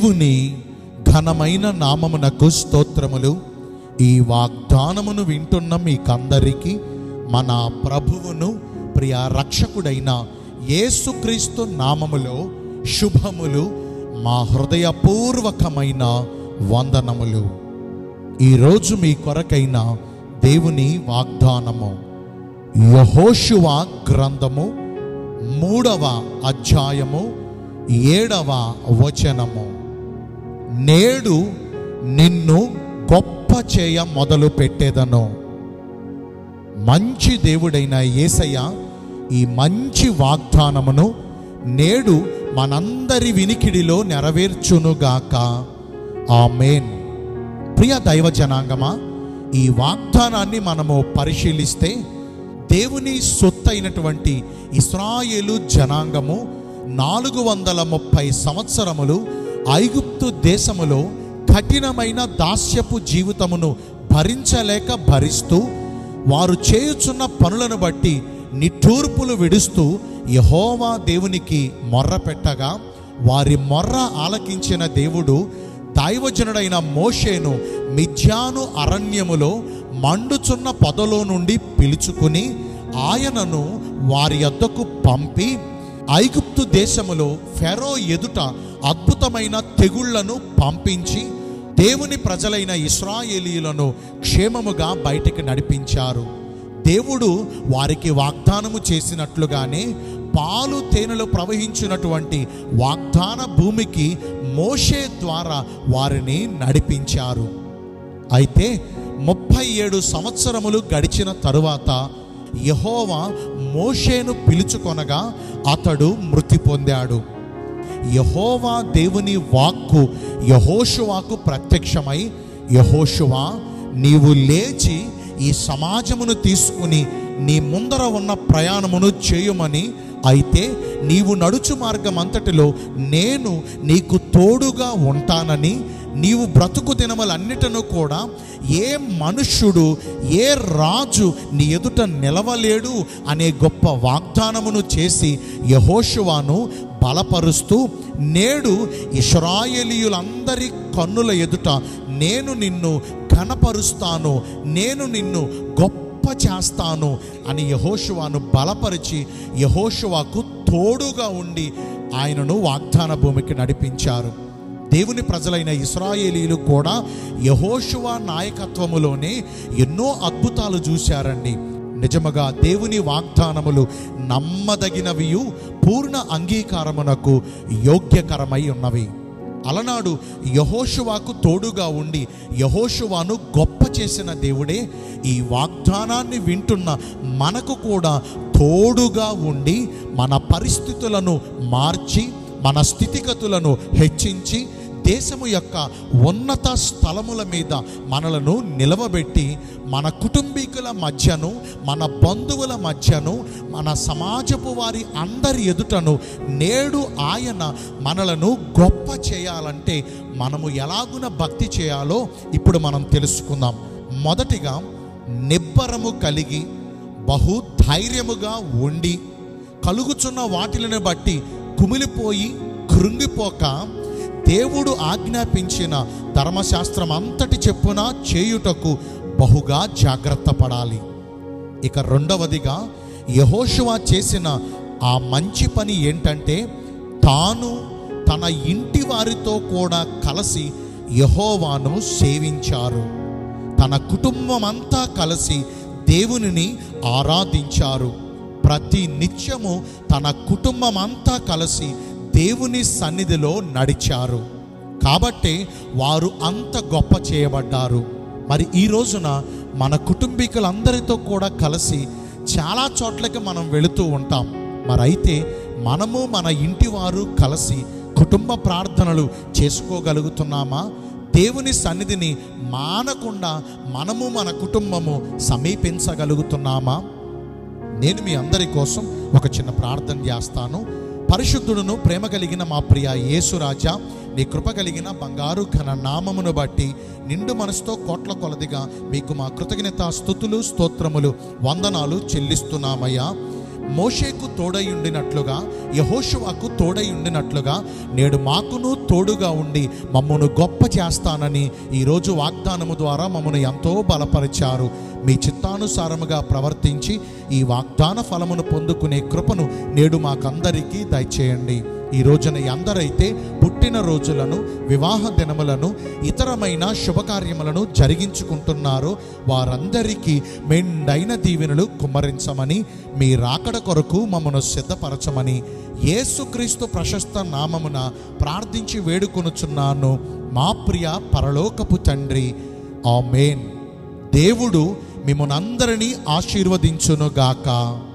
దేవుని ఘనమైన నామమునకు స్తోత్రములు ఈ వాగ్దానమును వింటున్న మీకందరికీ మన ప్రభువును ప్రియ రక్షకుడైన యేసుక్రీస్తు నామములో శుభములు మా హృదయపూర్వకమైన వందనములు ఈరోజు మీ కొరకైన దేవుని వాగ్దానము యహోషువ గ్రంథము మూడవ అధ్యాయము ఏడవ వచనము నేడు నిన్ను గొప్ప చేయ మొదలు పెట్టేదను మంచి దేవుడైన యేసయ్య ఈ మంచి వాగ్దానమును నేడు మనందరి వినికిడిలో నెరవేర్చునుగాక ఆమేన్ ప్రియ దైవ జనాంగమా ఈ వాగ్దానాన్ని మనము పరిశీలిస్తే దేవుని సొత్తైనటువంటి ఇస్రాయేలు జనాంగము నాలుగు వందల ముప్పై సంవత్సరములు ఐగుప్తు దేశములో కఠినమైన దాస్యపు జీవితమును భరించలేక భరిస్తూ వారు చేయుచున్న పనులను బట్టి నిట్టూర్పులు విడుస్తూ యహోవా దేవునికి మొర్ర పెట్టగా వారి మొర్ర ఆలకించిన దేవుడు దైవజనుడైన మోషేను మిథ్యాను అరణ్యములో మండుచున్న పొదలో నుండి పిలుచుకుని ఆయనను వారి యొద్దకు పంపి ఐగుప్తు దేశములో ఫెరో ఎదుట అద్భుతమైన తెగుళ్లను పంపించి దేవుని ప్రజలైన ఇస్రాయేలీయులను క్షేమముగా బయటికి నడిపించారు దేవుడు వారికి వాగ్దానము చేసినట్లుగానే పాలు తేనెలు ప్రవహించినటువంటి వాగ్దాన భూమికి మోషే ద్వారా వారిని నడిపించారు అయితే ముప్పై ఏడు సంవత్సరములు గడిచిన తరువాత యహోవా మోషేను పిలుచుకొనగా అతడు మృతి పొందాడు యహోవా దేవుని వాక్కు యహోషువాకు ప్రత్యక్షమై యహోషువా నీవు లేచి ఈ సమాజమును తీసుకుని నీ ముందర ఉన్న ప్రయాణమును చేయుమని అయితే నీవు నడుచు మార్గం అంతటిలో నేను నీకు తోడుగా ఉంటానని నీవు బ్రతుకు దినములన్నిటను కూడా ఏ మనుష్యుడు ఏ రాజు నీ ఎదుట నిలవలేడు అనే గొప్ప వాగ్దానమును చేసి యహోషువాను బలపరుస్తూ నేడు ఇస్రాయేలీయులందరి కన్నుల ఎదుట నేను నిన్ను ఘనపరుస్తాను నేను నిన్ను గొప్ప చేస్తాను అని యహోషువాను బలపరిచి యహోషువాకు తోడుగా ఉండి ఆయనను వాగ్దాన భూమికి నడిపించారు దేవుని ప్రజలైన ఇస్రాయేలీలు కూడా యహోషువ నాయకత్వములోనే ఎన్నో అద్భుతాలు చూశారండి నిజముగా దేవుని వాగ్దానములు నమ్మదగినవియు పూర్ణ అంగీకారమునకు యోగ్యకరమై ఉన్నవి అలనాడు యహోషువాకు తోడుగా ఉండి యహోషువాను గొప్ప చేసిన దేవుడే ఈ వాగ్దానాన్ని వింటున్న మనకు కూడా తోడుగా ఉండి మన పరిస్థితులను మార్చి మన స్థితిగతులను హెచ్చించి దేశము యొక్క ఉన్నత స్థలముల మీద మనలను నిలవబెట్టి మన కుటుంబీకుల మధ్యను మన బంధువుల మధ్యను మన సమాజపు వారి అందరి ఎదుటను నేడు ఆయన మనలను గొప్ప చేయాలంటే మనము ఎలాగున భక్తి చేయాలో ఇప్పుడు మనం తెలుసుకుందాం మొదటిగా నిబ్బరము కలిగి బహు ధైర్యముగా ఉండి కలుగుచున్న వాటిలను బట్టి కుమిలిపోయి కృంగిపోక దేవుడు ఆజ్ఞాపించిన ధర్మశాస్త్రం అంతటి చెప్పున చేయుటకు బహుగా జాగ్రత్త పడాలి ఇక రెండవదిగా యహోషువ చేసిన ఆ మంచి పని ఏంటంటే తాను తన ఇంటి వారితో కూడా కలిసి యహోవాను సేవించారు తన కుటుంబం అంతా కలిసి దేవునిని ఆరాధించారు ప్రతి నిత్యము తన కుటుంబం అంతా కలిసి దేవుని సన్నిధిలో నడిచారు కాబట్టే వారు అంత గొప్ప చేయబడ్డారు మరి ఈ రోజున మన కుటుంబీకులందరితో కూడా కలిసి చాలా చోట్లకి మనం వెళుతూ ఉంటాం మరి అయితే మనము మన ఇంటి వారు కలిసి కుటుంబ ప్రార్థనలు చేసుకోగలుగుతున్నామా దేవుని సన్నిధిని మానకుండా మనము మన కుటుంబము సమీపించగలుగుతున్నామా నేను మీ అందరి కోసం ఒక చిన్న ప్రార్థన చేస్తాను పరిశుద్ధుడును ప్రేమ కలిగిన మా ప్రియ యేసురాజా నీ కృప కలిగిన బంగారు ఘన నామమును బట్టి నిండు మనసుతో కోట్ల కొలదిగా మీకు మా కృతజ్ఞత స్థుతులు స్తోత్రములు వందనాలు చెల్లిస్తున్నామయ్యా మోషేకు తోడై ఉండినట్లుగా యహోషువాకు తోడై ఉండినట్లుగా నేడు మాకును తోడుగా ఉండి మమ్మను గొప్ప చేస్తానని ఈరోజు వాగ్దానము ద్వారా మమ్మను ఎంతో బలపరిచారు మీ చిత్తానుసారముగా ప్రవర్తించి ఈ వాగ్దాన ఫలమును పొందుకునే కృపను నేడు మాకందరికీ దయచేయండి ఈ రోజున ఎందరైతే పుట్టిన రోజులను వివాహ దినములను ఇతరమైన శుభకార్యములను జరిగించుకుంటున్నారో వారందరికీ మెండైన దీవెనలు కుమ్మరించమని మీ రాకడ కొరకు మమ్మను సిద్ధపరచమని యేసుక్రీస్తు ప్రశస్త నామమున ప్రార్థించి వేడుకొనుచున్నాను మా ప్రియ పరలోకపు తండ్రి ఆమేన్ దేవుడు మిమ్మల్ని అందరినీ ఆశీర్వదించునుగాక